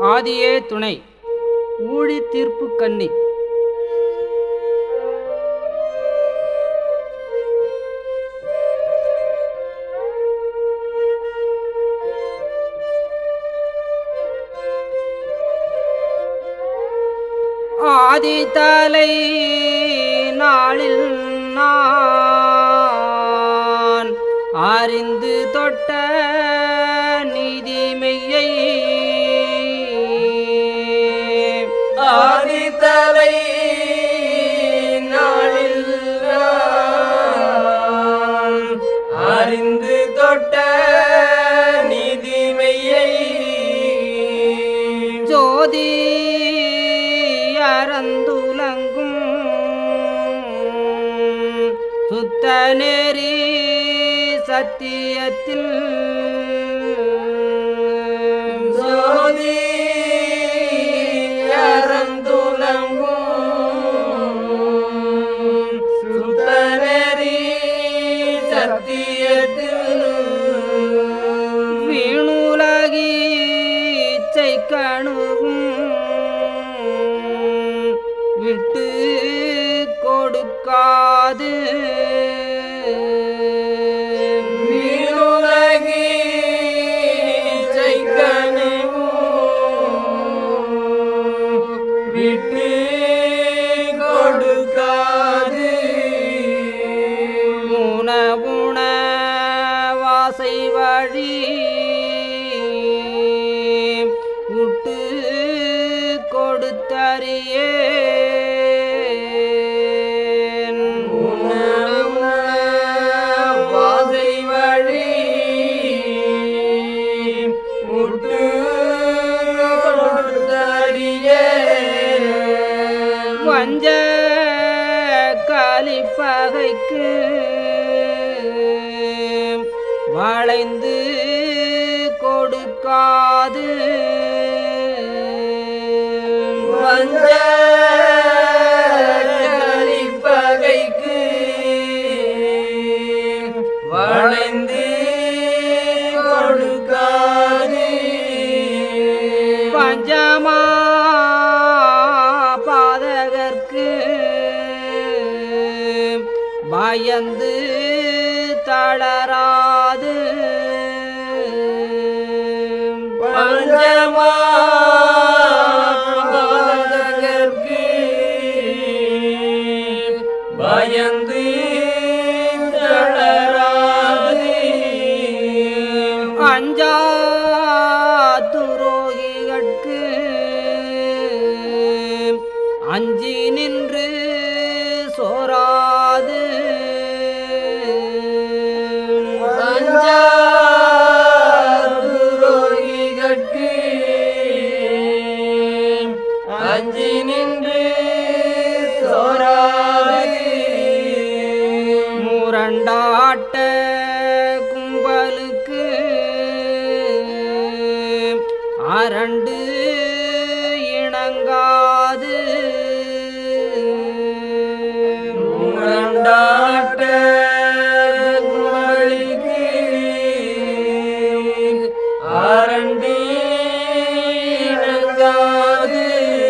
ஆதியே துணை ஊழி தீர்ப்பு கன்னி ஆதித்தலை நாளில் நான் அறிந்து தொட்ட நீதிமையை ஆதித்தலை நாளில் நான் அறிந்து தொட்ட நீதிமையை ஜோதி அறந்துலங்கும் சுத்த நெறி சத்தியத்தில் ஜோதி அறந்துலங்கும் சுத்தநெறி சத்தியத்தில் வீணுலகீச்சை கணுகும் விட்டு கொடுக்காது வீணுலகி விட்டு கொடுக்காது உணவுண வாசை வழி விட்டு கொடுத்தறியேன் உணவுண வாசை வழி முட்டு கொடுத்தறியே வஞ்ச கலிப்பகைக்கு வளைந்து கொடுக்காது வந்த கலிப்பகைக்கு வளைந்து கொடுக்காது பஞ்சமா பாதகர்க்கு பயந்து தளராது பஞ்சமா பாதகர்க்கு பயந்து தளராது அஞ்சா துரோகிகட்கு அஞ்சி நின்று சோராது பஞ்சா துரோகிகட்கு அஞ்சி நின்று சோராது முரண்டாட்ட கும்பலுக்கு அரண்டு இணங்காது முரண்டாட்ட குமளிக்கு அரண்டி இணங்காது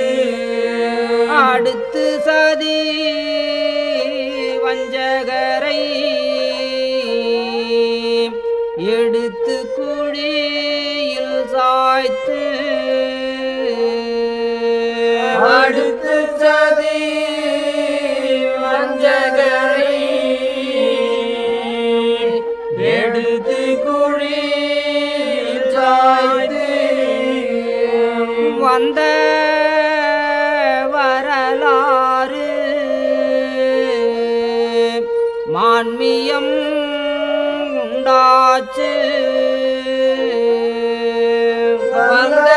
அடுத்து சதி வஞ்சகரை எடுத்து குழியில் சாய்த்து அடுத்து சதி வஞ்சகரை எடுத்து குழி சாய்த்து வந்த வரலாறு மான்மியம் உண்டாச்சு வந்த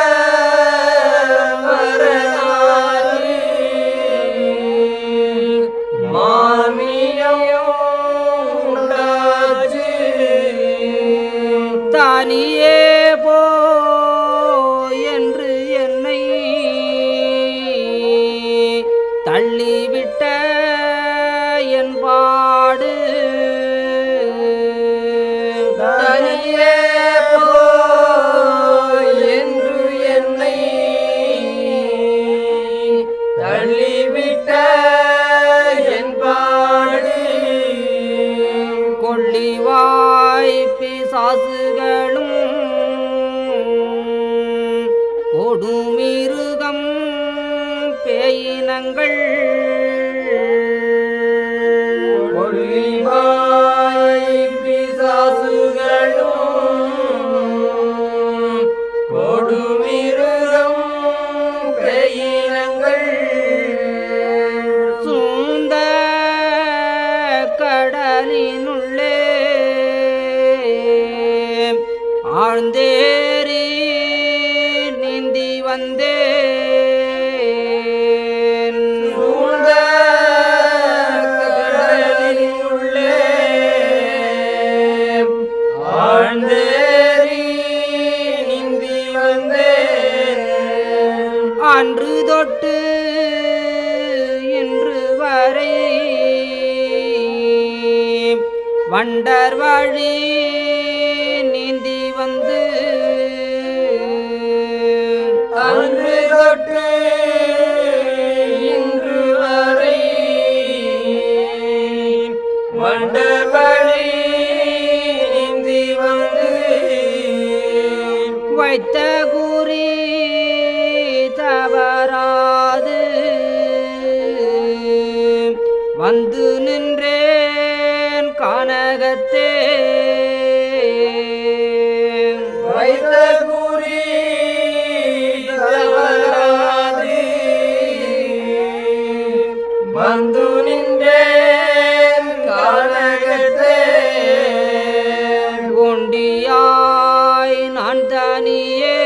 வரலாறு மாமியம் உண்டாச்சு தானியே போ என்று என்னை தள்ளிவிட்ட என் பாடு தனி பயினங்கள் கொள்ளிவாய் பிசாசுகளும் கொடுமிருகம் பெயினங்கள் சூந்த கடலினுள்ளே ஆழ்ந்தேறி நீந்தி வந்தேன் சூழ்ந்த கடலின் உள்ளே ஆழ்ந்தேறி நீந்தி வந்தேன் அன்று தொட்டு இன்று வரை வண்டர் வழி நீந்தி வந்து அன்று தொட்டு இன்று வரை வண்டர் வழி நீந்தி வந்து வைத்த குறி தவறாது வந்து நின்றேன் கானகத்தே வைத்த குறி தவறாது வந்து நின்றேன் கானகத்தே ஒண்டியாய் நான் தனியே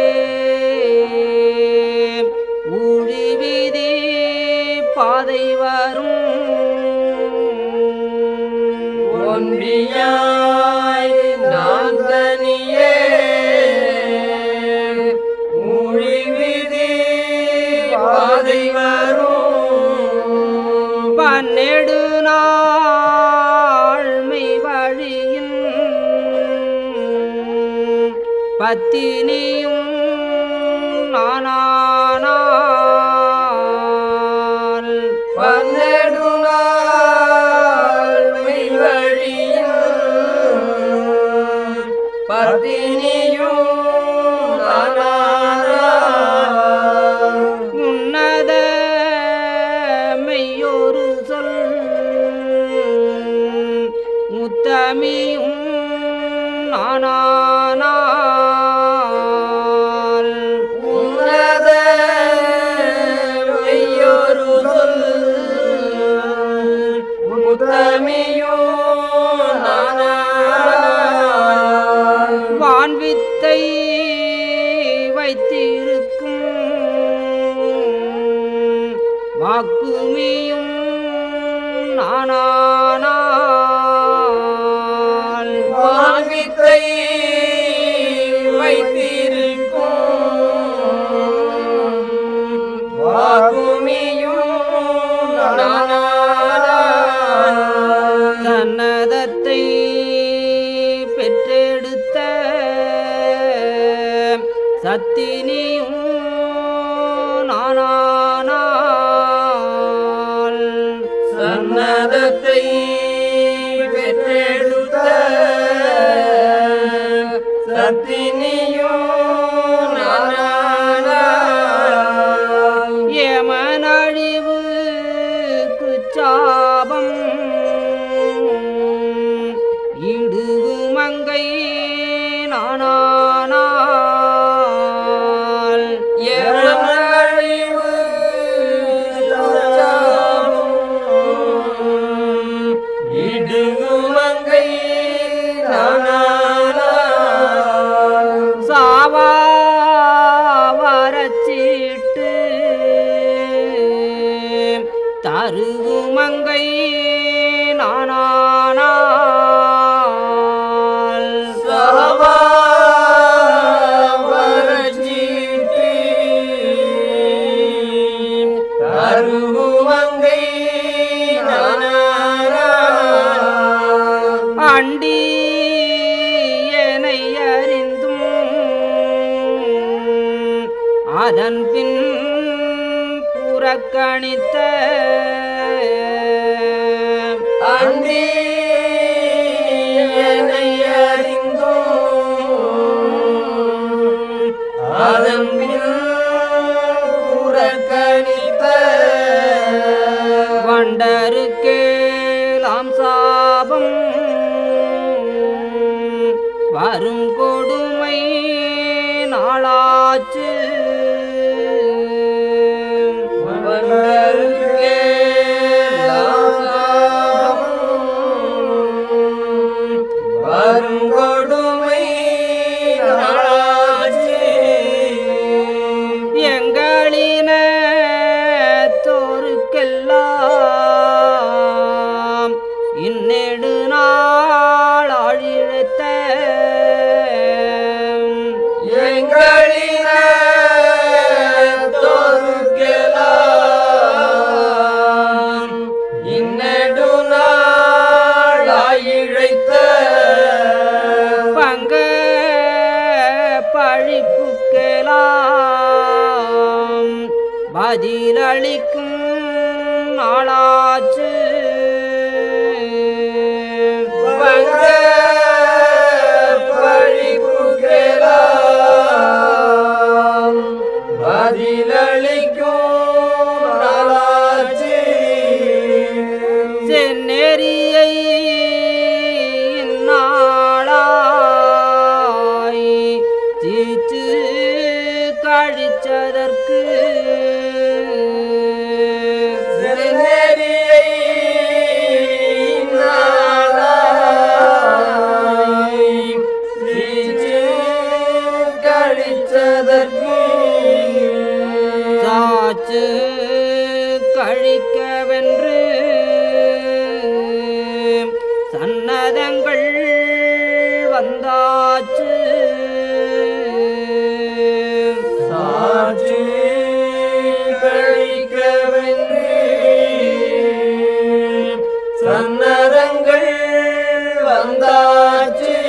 ஊழி வீதி பாதை வரும் ஒன்றியாய் நான் தனியே மொழி விதி பாதை வரும் பன்னெடு நாள்மை வழியின் பத்தினியும் நானானால் பன்னெடு நாள் மெய் வழியில் பத்தினியும் நானானாய். உன்னத மெய்யொரு சொல் முத்தமியும் நானானால் உன்னத மெய்யொரு சொல் முத்தமியோ நானானாய். வான்வித்தை வைத்திருக்கும் வாக்குமியும் நானானால் வான்வித்தை வைத்திருக்கும் வாகுமியும் நானானாய். சன்னதத்தை பெற்றெடுத்த சத்தினியும் நானானால் சன்னதத்தை பெற்றெடுத்த சத்தினியோ நானானாய். ஏமனழிவு குச்சாபம் இடுகு மங்கை நானானால் எமனழிவு தச்சாபம் இடுகுமங்கை நானானாய். சாவாரச்சீட்டு தருகு மங்கை நானானால் சவாவரச்சீட்டு தருகுமங்கை நானானாய். அண்டி என்னை அறிந்தும் அதன் பின் புறக்கணித்த அண்டி என்னை அறிந்தும் அதன் பின் புறக்கணித்த வந்தாச்சு வண்டருக்கே வருங்கொடுமை நாளாச்சு எங்களின தோருக்கெல்லாம் இன்னெடு நாள் அழிழத்த எங்களின தோருக்கெல்லாம் இன்னெடு நாளாயிழைத்த பங்க பழிப்புக்கெல்லாம் பதிலளிக்கும் நாளாச்சு வங்க பழிப்புக்கெல்லாம் பதிலளிக்கும் நாளாச்சு செந்நெறியை நாளாய் சீச்சு கழிச்சதற்கு செந்நெறியை நாளாய் சிரிச்சு கழிச்சதற்கு சாச்சு கழிக்கவென்று சன்னதங்கள் வந்தாச்சு சாட்சி கழிக்கவென்று சன்னரங்கள் வந்தாச்சு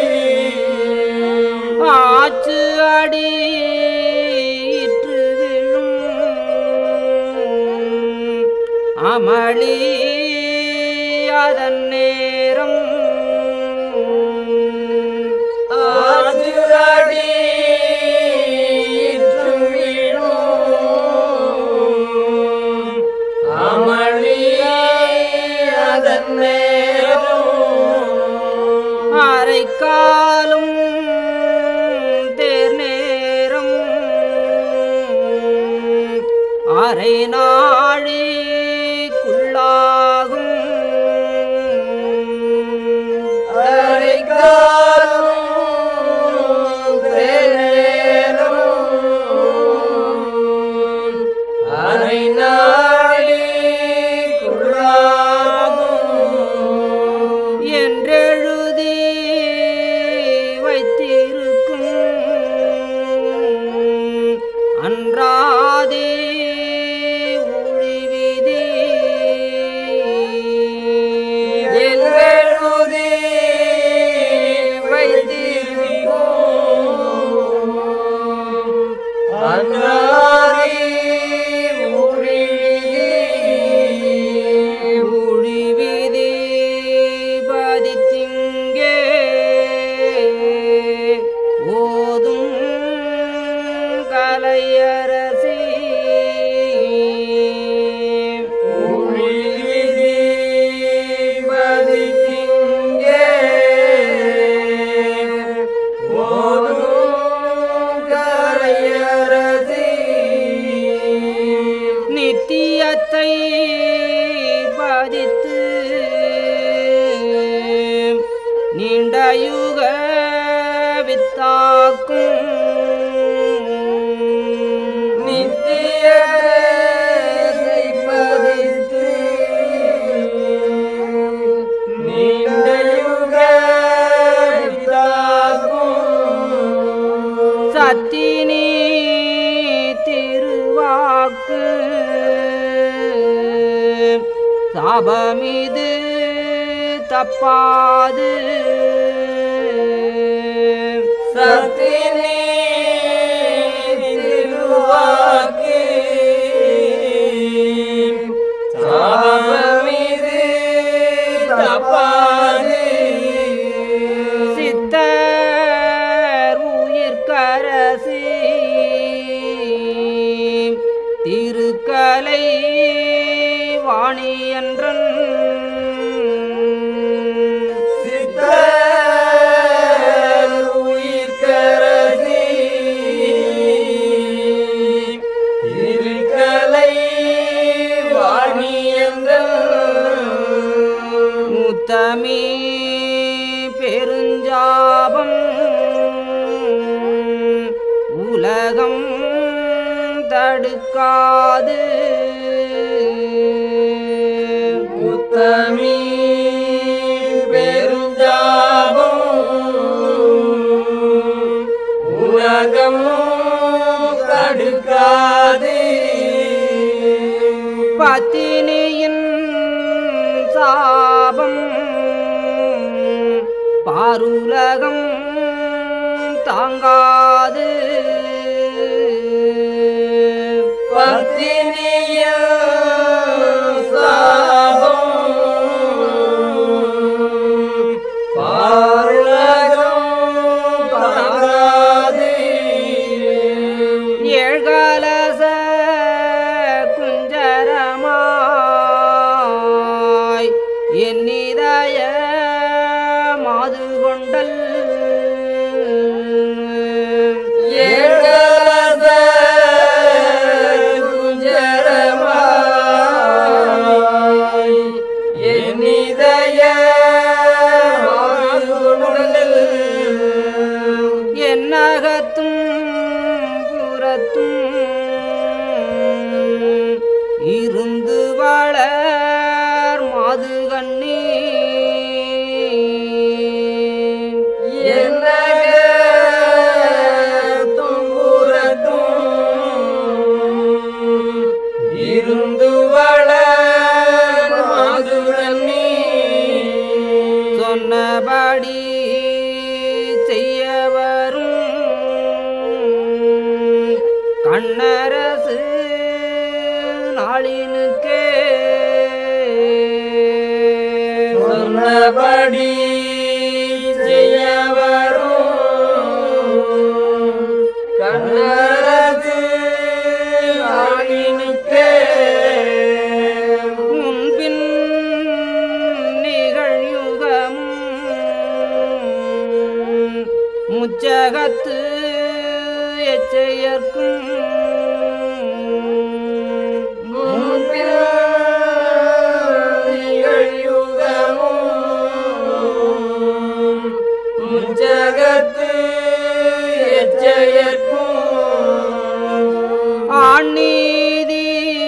ஆச்சு அடி இற்று விழும் அமளி அதன் நேரம் ஆதிரடி இற்று விழும் அமளி அதன் நேரம் அரை காலும் தேர் நேரம் அரை நாழிக்குள்ளாகும் அரைக்காலும் தேனேலும் அரை நாளி குழாகும் என்றெழுதி வைத்திருக்கும் அன்றாதே ஒழிவிதி எழுதி வைத்திருக்கும் அன்னாரி ஊழியே ஒழிவிதி பதித்திங்கே ஓதும் கலையரசி ஊழிவிதி பதித்திங்கே ஓதும் கரையரசி நித்தியத்தை பதித்து நீண்ட யுக வித்தாக்கும் நித்தியத்தை பதித்து நீண்ட யுக வித்தாக்கும் சத்தினி திருவாக்கு சாபமிது தப்பாது சத்தினி திருவாக்கு சாபமிது தப்பாது சித்தர் உயிர்கரசி திருக்கலை வாணி என்றன் சித்தர் உயிர்கரசி உலகம் தடுக்காது உத்தமி பெருஞ்சாபம் உலகம் தடுக்காது பத்தினியின் சாபம் பாருலகம் தாங்காது பத்தினிய சாபம் பாருலகம் தாங்காது ஏழ்காலச குஞ்சரமாய் என்னிதய மாது கொண்டல் ஏழத குஞ்சரமாய் என்னிதய மாறுடல் என்னகத்தும் புறத்தும் இருந்து வளர் மாது கண்ணி இருந்து வள மாதுடன் நீ சொன்னபடி செய்ய வரும் கண்ணரசு நாளினுக்கே சொன்னபடி செய்ய வரும் கண்ணரசு நாளினுக்கே முன்பின் நிகழ்யுகமும் முச்சகத்து எச்சையர்க்கும் முன்பில் நிகழ்யுகமும் முச்சகத்து எச்சையற்கும் ஆண்ணீதி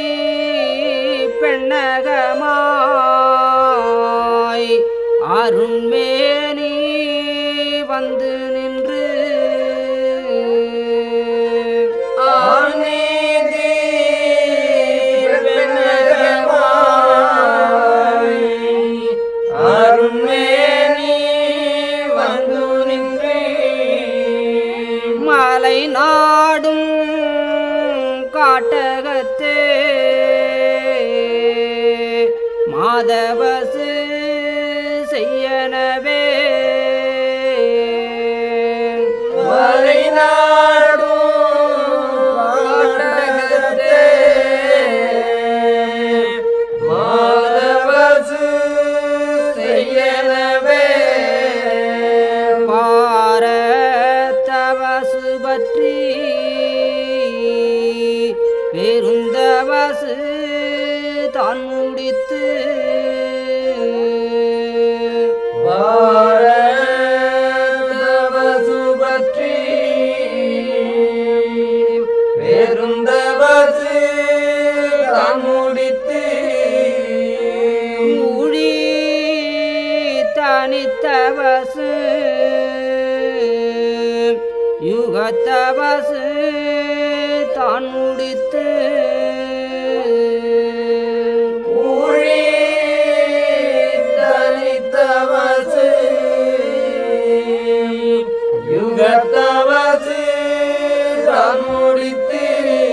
பெண்ணகமாய் அருண்மேனி வந்து நின்று ஆனீதி பெண்ணகமாய் அருண்மேனி வந்து நின்று மலை நாடும் காட்டகத்தே மாதவசு செய்யனவே மலைநாடும் காட்டகத்தே மாதவசு செய்யனவே பாரத்தவசு பற்றி பெருந்தவசு தான் முடித்து பாரதவசு பற்றி பெருந்தவசு தான் முடித்து ஊழி தனித்தவசு யுகத்தவசு தான் முடித்து ஊழி தனித்தவசு யுகத்தவசு தான் முடித்து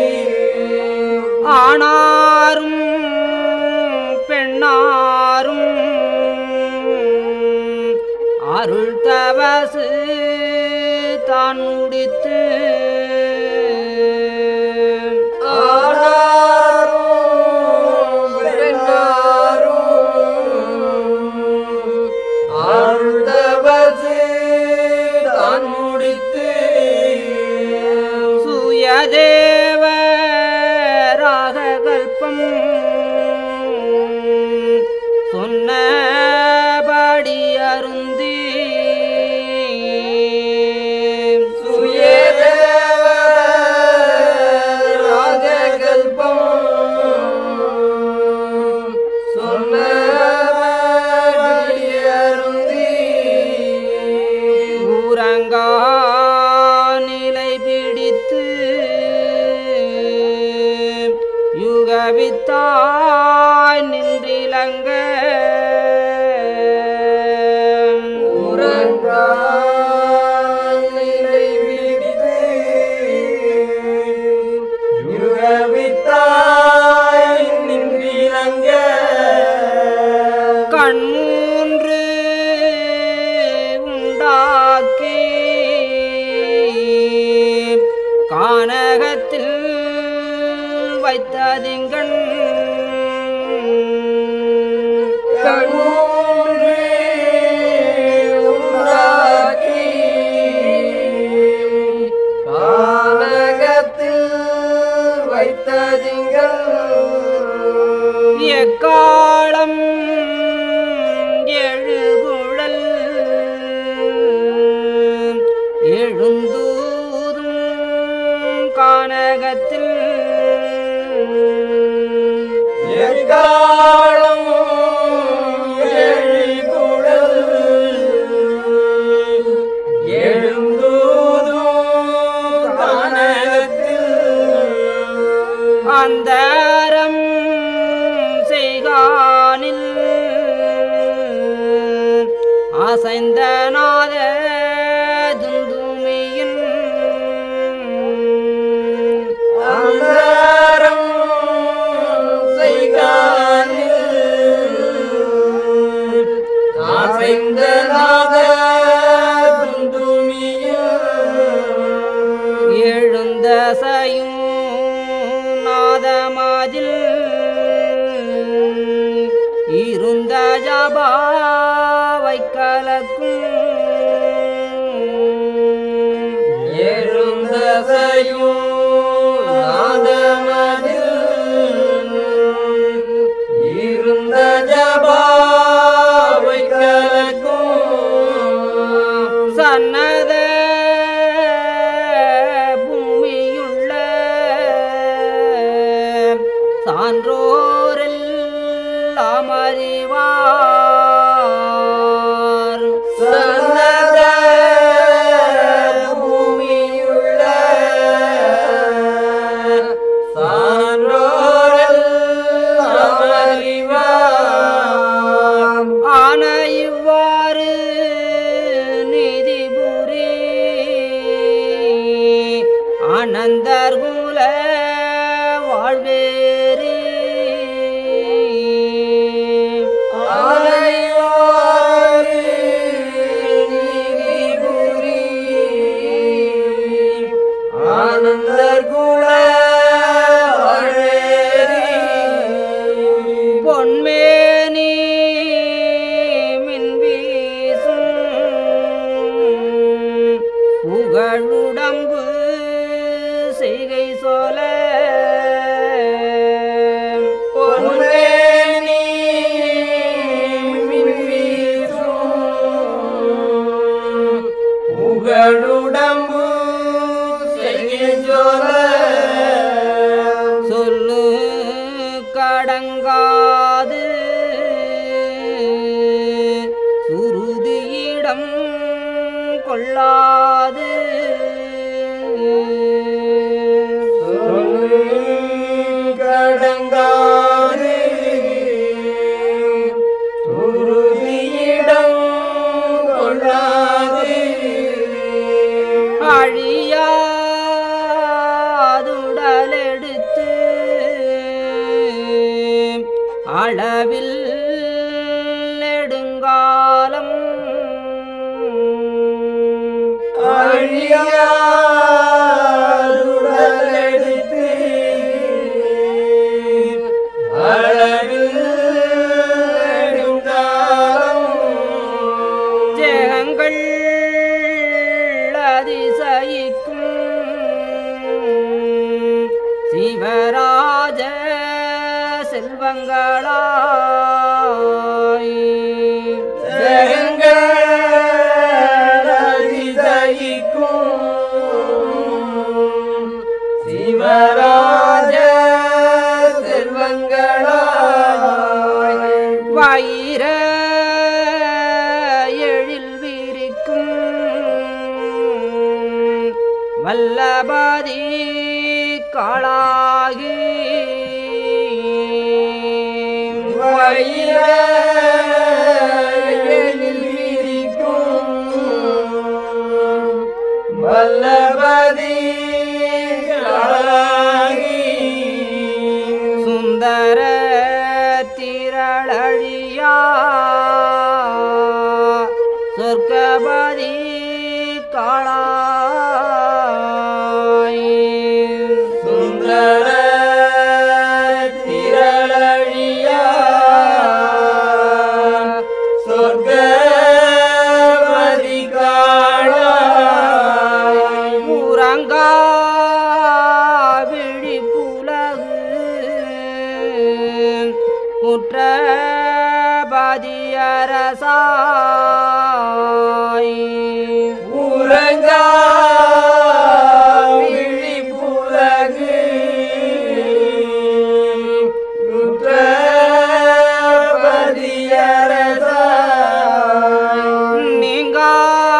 ஆணாரும் பெண்ணாரும் அருள் தவசு தான் முடித்து ஆனாரும் பெண்ணாரும் அருள்தவசு தான் முடித்து சுயதேவ ராககல்பம் சொன்னபடி அருந்தி சுயதேவ உதித்து யுகவித்தாய் நின்றிலங்க உறங்கால் நிலை விழித்து யுகவித்தாய் நின்றிலங்க கண்மூன்று உண்டாக்கி கானகத்தில் வைத்ததிங்கண் கண்மூன்று உண்டாக்கி கானகத்தில் வைத்ததிங்கள் எக்காலம் எழுகுழல் எழுந்தூதும் கானகத்தில் எக்காலம் எழிகுழல் எழுந்தூதும் கானகத்தில் அந்தரம் செய்கானில் அசைந்த நாத துந்துமியின் அந்தரம் செய்கானில் அசைந்த நாத துந்துமியில் எழுந்தசையும் நாதமாதில் இருந்த ஜபாவை கலக்கும் எழுந்தசையும் நாதமதில் இருந்த ஜபாவை கலக்கும் சன்னத பூமியுள்ள சான்றோரெல்லாம் அறிவார் சன்னத பூமியுள்ள சான்றோரெல்லாம் அறிவார் ஆன இவ்வாறு நீதிபுரி ஆனந்தர் குல வாழ்வேரி ஆனையோரு நீதிபுரி ஆனந்தர் குல வாழ்வேரி பொன்மேனி மின் வீசும் புகழுடம்பு செய்கை சொல பொன்மேனி மின்வீசும் புகழுடம்பு செய்கின்றோல சொல்லு கடங்காது சுருதியிடம் கொள்ளாது கடங்காது உறுதியிடம் கொள்ளாது அழியாதுடலெடுத்து அளவில் நெடுங்காலம் அழியாதுடலெடுத்து அளவில் நெடுங்காலம் ஜெகங்கள் அதிசயிக்கும் சிவராஜ செல்வங்களாய் ஜெகங்கள் அதிசயிக்கும் சிவராஜ செல்வங்களாய் வயிற எழில் விரிக்கும் வல்லபாதி சொர்க்கபதி காளாகி வயிற எழில் விரிக்கும் வல்லபதி களாகி சுந்தர திரளழியா சொர்க்கபதி காளாய் சுந்தர திரளழியா சொர்க்கவதி காளாய் உறங்கா விழிப்புலகு குற்றபதியரசாய் உறங்கா விழிப்புலகு குற்றபதியரசாய் நீங்கா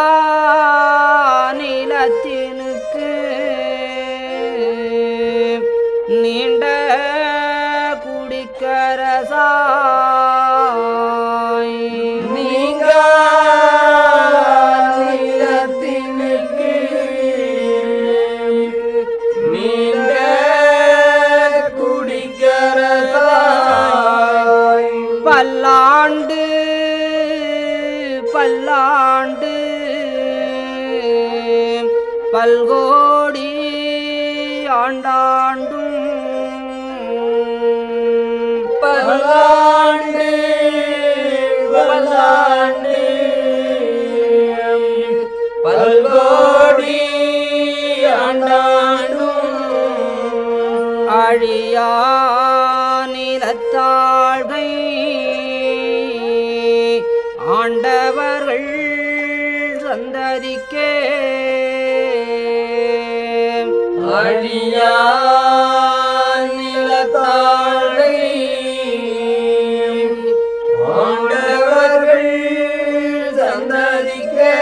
நிலத்தினுக்கு நீண்ட குடிக்கரசாய் நீங்க நிலத்தினுக்கு நீண்ட குடிக்கிறதாய் பல்லாண்டு பல்லாண்டு பல்கோடி ஆண்டாண்டும் பல்லாண்டு பல்லாண்டு பல்கோடி ஆண்டாண்டும் அழியா நிலத்தாழ்கை ஆண்டவர்கள் சந்ததிக்கே அழியா நிலத்தாழை ஆண்டவர்கள் சந்ததிக்கே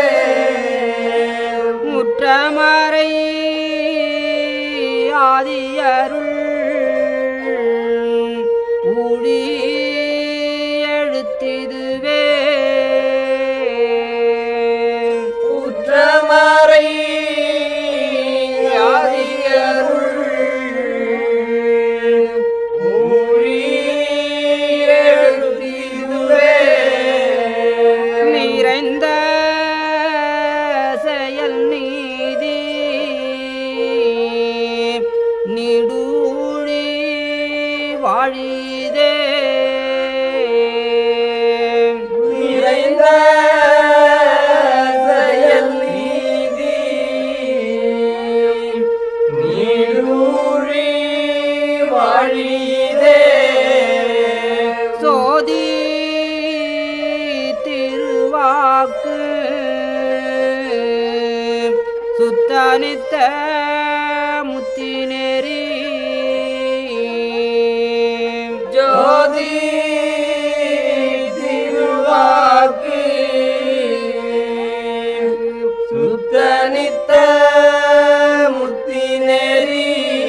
முற்றமறை ஆதியருள் ஊழி எழுத்திதுவே உற்றமறை ஆதியருள் ஊழி எழுதிதுவே நிறைந்த செயல் நீதி நிடூழி வாழிதே நிறைந்த செயல் நீதி நீடூழி வாழிதே சோதி திருவாக்கு சுத்தனித்த முத்தினேரி ஜோதி திருவாக்கு சுத்தனித்த முத்தினேரி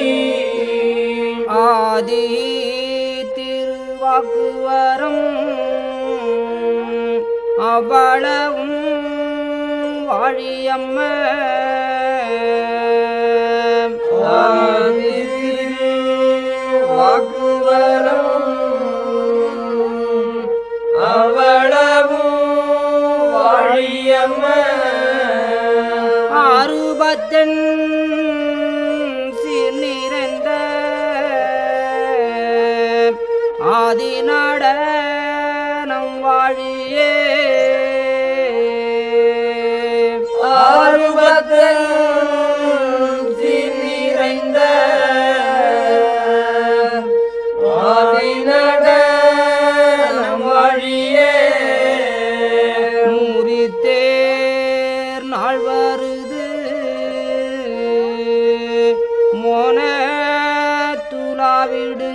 ஆதி திருவாக்கு வரும் அவ்வளவும் வாழியம்ம ஆதி வாக்குவரம் அவளவும் வாழியம்ம ஆறுபத்தெண் சீர் நிறைந்த ஆதி நடனம் வாழியே ஆறுபத்தன் நிறைந்த ஆதி நடனம் வாழியே மூரித்தேர் நாள் வருது மோன துலாவிடு